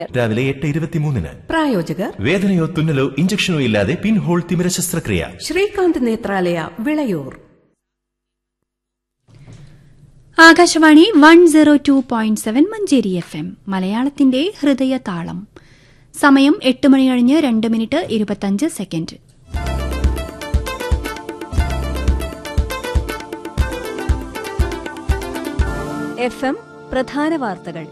രാവിലെ എട്ട് ഇരുപത്തിമൂന്നിന് പ്രായോജകർ വേദനയോ തുന്നലോ ഇഞ്ചക്ഷനോ ഇല്ലാതെ പിൻഹോൾ തിമിര ശസ്ത്രക്രിയ Srikanth Nethralaya Vilayur Akashvani one zero two point seven Manjeri F M മലയാളത്തിന്റെ ഹൃദയ താളം സമയം എട്ട് മണി കഴിഞ്ഞ് രണ്ട് മിനിറ്റ് ഇരുപത്തഞ്ച് സെക്കൻഡ് എഫ് എം പ്രധാന വാർത്തകൾ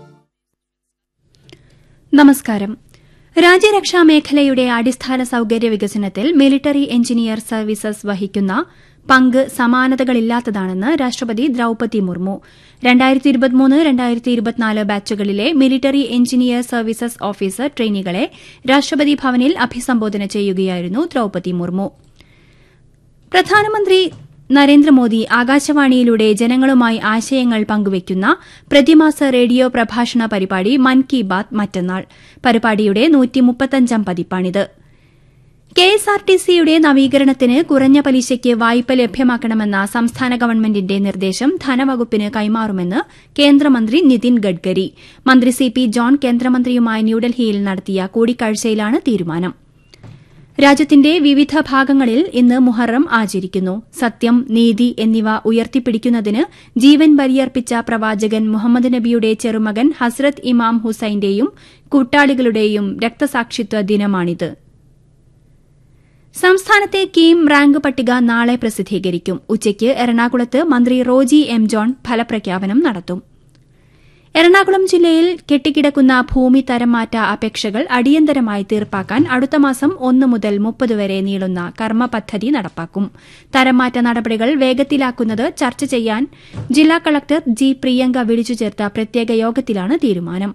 നമസ്കാരം രാജ്യരക്ഷാ മേഖലയുടെ അടിസ്ഥാന സൌകര്യ വികസനത്തിൽ മിലിറ്ററി എഞ്ചിനീയർ സർവീസസ് വഹിക്കുന്ന പങ്ക് സമാനതകളില്ലാത്തതാണെന്ന് രാഷ്ട്രപതി ദ്രൌപതി മുർമു രണ്ടായിരത്തി ഇരുപത്തിമൂന്ന് രണ്ടായിരത്തി ഇരുപത്തിനാല് ബാച്ചുകളിലെ മിലിറ്ററി എഞ്ചിനീയർ സർവീസസ് ഓഫീസർ ട്രെയിനികളെ രാഷ്ട്രപതി ഭവനിൽ അഭിസംബോധന ചെയ്യുകയായിരുന്നു ദ്രൌപതി മുർമു പ്രധാനമന്ത്രി നരേന്ദ്രമോദി ആകാശവാണിയിലൂടെ ജനങ്ങളുമായി ആശയങ്ങൾ പങ്കുവയ്ക്കുന്ന പ്രതിമാസ റേഡിയോ പ്രഭാഷണ പരിപാടി മൻ കി ബാത് മറ്റന്നാൾ പരിപാടിയുടെ നൂറ്റിമുപ്പത്തഞ്ചാം പതിപ്പാണിത് കെ എസ് ആർ ടി സിയുടെ നവീകരണത്തിന് കുറഞ്ഞ പലിശയ്ക്ക് വായ്പ ലഭ്യമാക്കണമെന്ന സംസ്ഥാന ഗവൺമെന്റിന്റെ നിർദ്ദേശം ധനവകുപ്പിന് കൈമാറുമെന്ന് കേന്ദ്രമന്ത്രി നിതിൻ ഗഡ്കരി മന്ത്രി സി പി ജോൺ കേന്ദ്രമന്ത്രിയുമായി ന്യൂഡൽഹിയിൽ നടത്തിയ കൂടിക്കാഴ്ചയിലാണ് തീരുമാനം രാജ്യത്തിന്റെ വിവിധ ഭാഗങ്ങളിൽ ഇന്ന് മുഹറം ആചരിക്കുന്നു സത്യം നീതി എന്നിവ ഉയർത്തിപ്പിടിക്കുന്നതിന് ജീവൻ ബലിയർപ്പിച്ച പ്രവാചകൻ മുഹമ്മദ് നബിയുടെ ചെറുമകൻ ഹസ്രത്ത് ഇമാം ഹുസൈന്റെയും കൂട്ടാളികളുടെയും രക്തസാക്ഷിത്വ ദിനമാണിത് സംസ്ഥാനത്തെ കീം റാങ്ക് പട്ടിക നാളെ പ്രസിദ്ധീകരിക്കും ഉച്ചയ്ക്ക് എറണാകുളത്ത് മന്ത്രി റോജി എം ജോൺ ഫലപ്രഖ്യാപനം നടത്തും എറണാകുളം ജില്ലയിൽ കെട്ടിക്കിടക്കുന്ന ഭൂമി തരംമാറ്റ അപേക്ഷകൾ അടിയന്തരമായി തീർപ്പാക്കാൻ അടുത്ത മാസം ഒന്ന് മുതൽ മുപ്പത് വരെ നീളുന്ന കർമ്മ പദ്ധതി നടപ്പാക്കും തരംമാറ്റ നടപടികൾ വേഗത്തിലാക്കുന്നത് ചർച്ച ചെയ്യാൻ ജില്ലാ കളക്ടർ ജി പ്രിയങ്ക വിളിച്ചു ചേർത്ത പ്രത്യേക യോഗത്തിലാണ് തീരുമാനം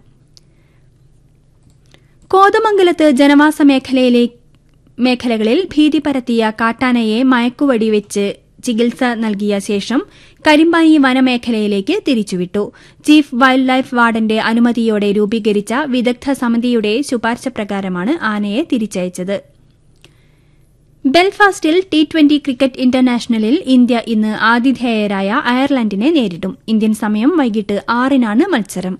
കോതമംഗലത്ത് ജനവാസ മേഖലയിലെ മേഖലകളിൽ ഭീതി പരത്തിയ കാട്ടാനയെ മയക്കുവെടിവെച്ച് ചികിത്സ നൽകിയ ശേഷം കരിമ്പാനി വനമേഖലയിലേക്ക് തിരിച്ചുവിട്ടു ചീഫ് വൈൽഡ് ലൈഫ് വാർഡന്റെ അനുമതിയോടെ രൂപീകരിച്ച വിദഗ്ധ സമിതിയുടെ ശുപാർശ പ്രകാരമാണ് ആനയെ തിരിച്ചയച്ചത് ബെൽഫാസ്റ്റിൽ ടി ട്വന്റി ക്രിക്കറ്റ് ഇന്റർനാഷണലിൽ ഇന്ത്യ ഇന്ന് ആതിഥേയരായ അയർലൻഡിനെ നേരിടും ഇന്ത്യൻ സമയം വൈകിട്ട് ആറിനാണ് മത്സരം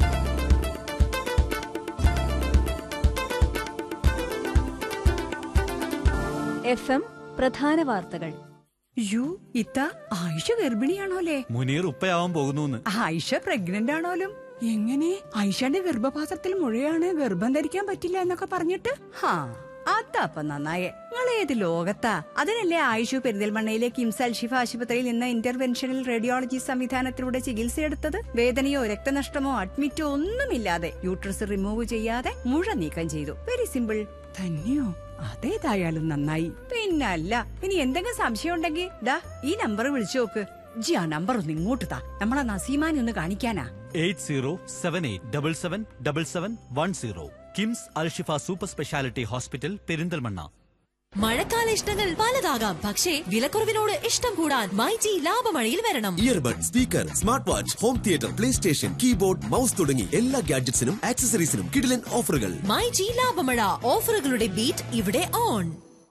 എഫ് എം പ്രധാന വാർത്തകൾ യു ഇത്ത ആയിഷ ഗർഭിണിയാണോലേ മുനീർ ഉപ്പയാവാൻ പോകുന്നു ആയിഷ പ്രഗ്നന്റ് ആണോലും എങ്ങനെ ആയിഷയുടെ ഗർഭപാത്രത്തിൽ മുഴയാണ് ഗർഭം ധരിക്കാൻ പറ്റില്ല എന്നൊക്കെ പറഞ്ഞിട്ട് ഹാ അതപ്പ നന്നായേ നിങ്ങൾ ഏത് ലോകത്താ അതിനല്ലേ ആയിഷു പെരിന്തൽമണ്ണയിലെ കിംസ് അൽഷിഫ ആശുപത്രിയിൽ നിന്ന് ഇന്റർവെൻഷണൽ റേഡിയോളജി സംവിധാനത്തിലൂടെ ചികിത്സയെടുത്തത് വേദനയോ രക്തനഷ്ടമോ അഡ്മിറ്റോ ഒന്നുമില്ലാതെ യൂട്രസ് റിമൂവ് ചെയ്യാതെ മുഴ നീക്കം ചെയ്തു വെരി സിമ്പിൾ തന്നെയോ അതേതായാലും നന്നായി പിന്നല്ല ഇനി എന്തെങ്കിലും സംശയം ഉണ്ടെങ്കിൽ ദാ ഈ നമ്പർ വിളിച്ചു നോക്ക് ജി ആ നമ്പർ ഒന്ന് ഇങ്ങോട്ട് താ നമ്മളെ നസീമാനെ ഒന്ന് കാണിക്കാനാ eight zero seven eight double seven double seven one zero KIMS Al Shifa super speciality hospital Perinthalmanna മഴക്കാല ഇഷ്ടങ്ങൾ പലതാകാം പക്ഷേ വിലക്കുറവിനോട് ഇഷ്ടം കൂടാൻ മൈജി ലാഭമഴയിൽ വരണം earbud speaker smart watch home theatre PlayStation keyboard mouse തുടങ്ങി എല്ലാ ഗാഡ്ജറ്റ്സിനും ആക്സസറീസിനും കിടിലൻ ഓഫറുകൾ മൈജി ലാഭമഴ ഓഫറുകളുടെ ബീറ്റ് ഇവിടെ ഓൺ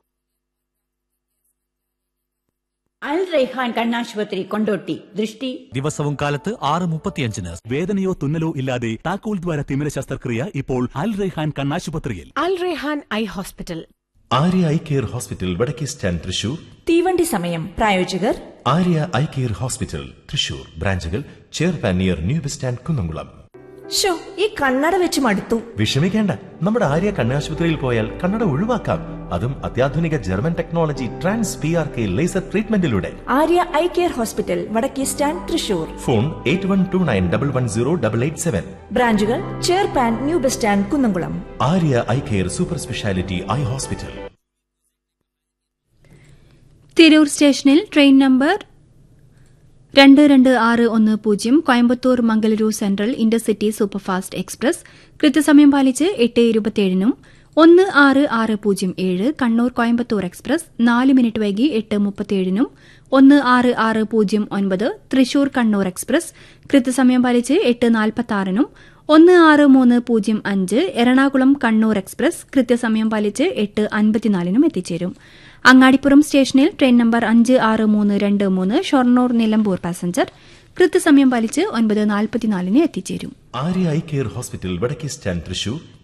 അൽ റൈഹാൻ കണ്ണാശുപത്രി കൊണ്ടോട്ടി ദൃഷ്ടി ദിവസവും കാലത്ത് ആറ് മുപ്പത്തിയഞ്ചിന് വേദനയോ തുന്നലോ ഇല്ലാതെ താക്കോൽ ദ്വാര തിമിര ശസ്ത്രക്രിയ ഇപ്പോൾ അൽ റെഹാൻ കണ്ണാശുപത്രിയിൽ Al Rehan eye hospital Arya eye care hospital വടക്കേ സ്റ്റാൻഡ് തൃശൂർ തീവണ്ടി സമയം പ്രായോജകർ Arya eye care hospital Thrissur ബ്രാഞ്ചുകൾ ചെയർപാൻ near new bus stand Kunnamkulam show ഈ കണ്ണട വെച്ച് മടുത്തു വിഷമിക്കേണ്ട നമ്മുടെ ആര്യ കണ്ണാശുപത്രിയിൽ പോയാൽ കണ്ണട ഒഴിവാക്കാം അതും അത്യാധുനിക German technology trans P R K laser ട്രീറ്റ്മെന്റിലൂടെ ആര്യ ഐ കെയർ ഹോസ്പിറ്റൽ വടക്കേ stand Thrissur phone eight one two nine double one zero double eight seven ബ്രാഞ്ചുകൾ ചെയർപാൻ new bus stand Kunnamkulam Arya eye care super speciality eye hospital Tirur സ്റ്റേഷനിൽ train number രണ്ട് രണ്ട് ആറ് ഒന്ന് പൂജ്യം Coimbatore Mangaluru central intercity superfast express കൃത്യസമയം പാലിച്ച് എട്ട് ഇരുപത്തിയേഴിനും ഒന്ന് ആറ് ആറ് പൂജ്യം ഏഴ് കണ്ണൂർ കോയമ്പത്തൂർ എക്സ്പ്രസ് നാല് മിനിറ്റ് വൈകി എട്ട് മുപ്പത്തിയേഴിനും ഒന്ന് ആറ് ആറ് പൂജ്യം ഒൻപത് തൃശൂർ കണ്ണൂർ എക്സ്പ്രസ് കൃത്യസമയം പാലിച്ച് എട്ട് നാൽപ്പത്തിയാറിനും ഒന്ന് ആറ് മൂന്ന് പൂജ്യം അഞ്ച് എറണാകുളം കണ്ണൂർ എക്സ്പ്രസ് കൃത്യസമയം പാലിച്ച് എട്ട് അൻപത്തിനാലിനും എത്തിച്ചേരും അങ്ങാടിപ്പുറം സ്റ്റേഷനിൽ ട്രെയിൻ നമ്പർ അഞ്ച് ആറ് മൂന്ന് രണ്ട് മൂന്ന് ഷൊർണൂർ നിലമ്പൂർ പാസഞ്ചർ കൃത്യസമയം പാലിച്ച് ഒൻപത് നാൽപ്പത്തിനാലിന് എത്തിച്ചേരും ആര്യ ഐ കെയർ ഹോസ്പിറ്റൽ വടക്കേ സ്റ്റാൻഡ് തൃശൂർ